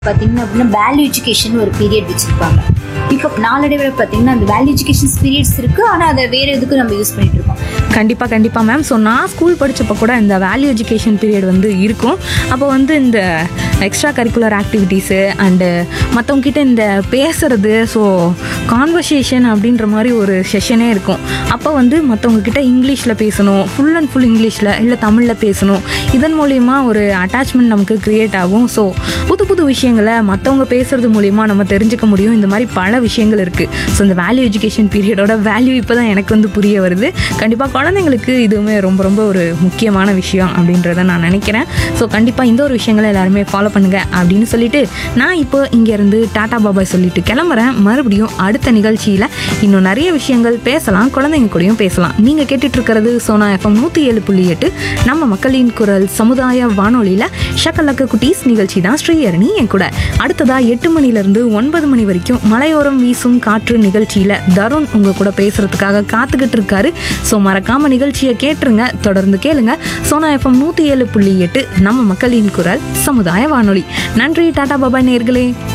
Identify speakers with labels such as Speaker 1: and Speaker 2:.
Speaker 1: பார்த்தீங்கன்னா அப்படின்னா value education ஒரு பீரியட் வச்சிருப்பாங்க இப்போ நாளடைவில் பார்த்தீங்கன்னா அந்த வேல்யூ எஜுகேஷன் பீரியட்ஸ் இருக்கு ஆனால் அதை வேற எதுக்கும் நம்ம யூஸ் பண்ணிட்டு இருக்கோம்
Speaker 2: கண்டிப்பாக கண்டிப்பாக மேம் ஸோ நான் ஸ்கூல் படித்தப்போ கூட இந்த வேல்யூ எஜுகேஷன் பீரியட் வந்து இருக்கும் அப்போ வந்து இந்த எக்ஸ்ட்ரா கரிக்குலர் ஆக்டிவிட்டீஸு அண்டு மற்றவங்கக்கிட்ட இந்த பேசுறது ஸோ கான்வர்சேஷன் அப்படின்ற மாதிரி ஒரு செஷனே இருக்கும் அப்போ வந்து மற்றவங்க கிட்ட இங்கிலீஷில் பேசணும் ஃபுல் அண்ட் ஃபுல் இங்கிலீஷில் இல்லை தமிழில் பேசணும் இதன் மூலிமா ஒரு அட்டாச்மெண்ட் நமக்கு க்ரியேட் ஆகும் ஸோ புது புது விஷயங்களை மற்றவங்க பேசுறது மூலிமா நம்ம தெரிஞ்சுக்க முடியும் இந்த மாதிரி பல விஷயங்கள் இருக்குது ஸோ இந்த வேல்யூ எஜுகேஷன் பீரியடோட வேல்யூ இப்போ தான் எனக்கு வந்து புரிய வருது கண்டிப்பாக குழந்தைங்களுக்கு இதுவுமே ரொம்ப ரொம்ப ஒரு முக்கியமான விஷயம் அப்படின்றத நான் நினைக்கிறேன் ஸோ கண்டிப்பாக இந்த ஒரு விஷயங்களை எல்லாருமே ஃபாலோ பண்ணுங்க அப்படின்னு சொல்லிட்டு நான் இப்போ இங்கேருந்து டாடா பாபாய் சொல்லிட்டு கிளம்புறேன் மறுபடியும் அடுத்த நிகழ்ச்சியில் இன்னும் நிறைய விஷயங்கள் பேசலாம் குழந்தைங்க கூடயும் பேசலாம் நீங்கள் கேட்டுட்டு இருக்கிறது சோனா எஃப்எம் நூற்றி ஏழு புள்ளி எட்டு நம்ம மக்களின் குரல் சமுதாய வானொலியில் ஷக்கலக்க குட்டீஸ் நிகழ்ச்சி தான் ஸ்ரீஹரணி என் கூட அடுத்ததா எட்டு மணிலேருந்து ஒன்பது மணி வரைக்கும் மலையோரம் வீசும் காற்று நிகழ்ச்சியில் தருண் உங்கள் கூட பேசுறதுக்காக காத்துக்கிட்டு இருக்காரு ஸோ மறக்காம நிகழ்ச்சியை கேட்டுருங்க தொடர்ந்து கேளுங்க சோனா எஃப்எம் நூற்றி ஏழு புள்ளி எட்டு நம்ம மக்களின் குரல் சமுதாய வானொலி நன்றி டாடா பாபாய் நேர்களே